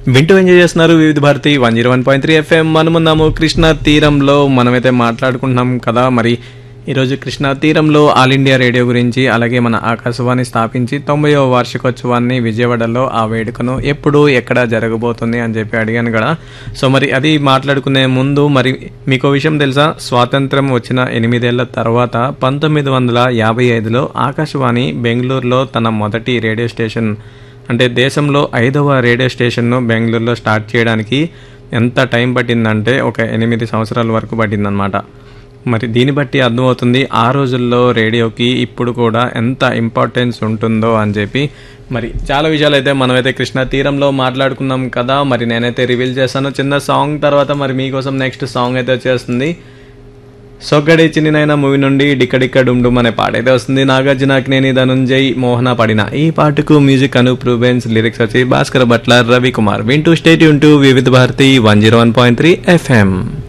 వింటూ ఎంజాయ్ చేస్తున్నారు Vividh Bharati one zero one point three FM మనమున్నాము కృష్ణా తీరంలో మనమైతే మాట్లాడుకుంటున్నాం కదా మరి ఈరోజు కృష్ణా తీరంలో ఆల్ ఇండియా రేడియో గురించి అలాగే మన ఆకాశవాణి స్థాపించి తొంభైవ వార్షికోత్సవాన్ని విజయవాడలో ఆ వేడుకను ఎప్పుడు ఎక్కడ జరగబోతుంది అని చెప్పి అడిగాను కదా సో మరి అది మాట్లాడుకునే ముందు మరి మీకు విషయం తెలుసా స్వాతంత్రం వచ్చిన ఎనిమిదేళ్ల తర్వాత పంతొమ్మిది వందల యాభై ఐదులో ఆకాశవాణి బెంగళూరులో తన మొదటి రేడియో స్టేషన్ అంటే దేశంలో ఐదవ రేడియో స్టేషన్ను బెంగళూరులో స్టార్ట్ చేయడానికి ఎంత టైం పట్టిందంటే ఒక ఎనిమిది సంవత్సరాల వరకు పట్టిందనమాట మరి దీన్ని బట్టి అర్థమవుతుంది ఆ రోజుల్లో రేడియోకి ఇప్పుడు కూడా ఎంత ఇంపార్టెన్స్ ఉంటుందో అని చెప్పి మరి చాలా విషయాలు అయితే మనమైతే కృష్ణా తీరంలో మాట్లాడుకున్నాం కదా మరి నేనైతే రివీల్ చేస్తాను చిన్న సాంగ్ తర్వాత మరి మీకోసం నెక్స్ట్ సాంగ్ అయితే వచ్చేస్తుంది సొగ్గడి చిన్ననైన మూవీ నుండి డిక్కడిక్క డుమ్ డుమ్ అనే పాట అయితే వస్తుంది నాగార్జున అక్నేని ధనుంజయ్ మోహన పాడిన ఈ పాటకు మ్యూజిక్ అనూప్ రూబెన్స్ లిరిక్స్ వచ్చి భాస్కర్ బట్లర్ రవి కుమార్ వింటూ స్టేట్ యూన్ to Vividh Bharati one zero one point three FM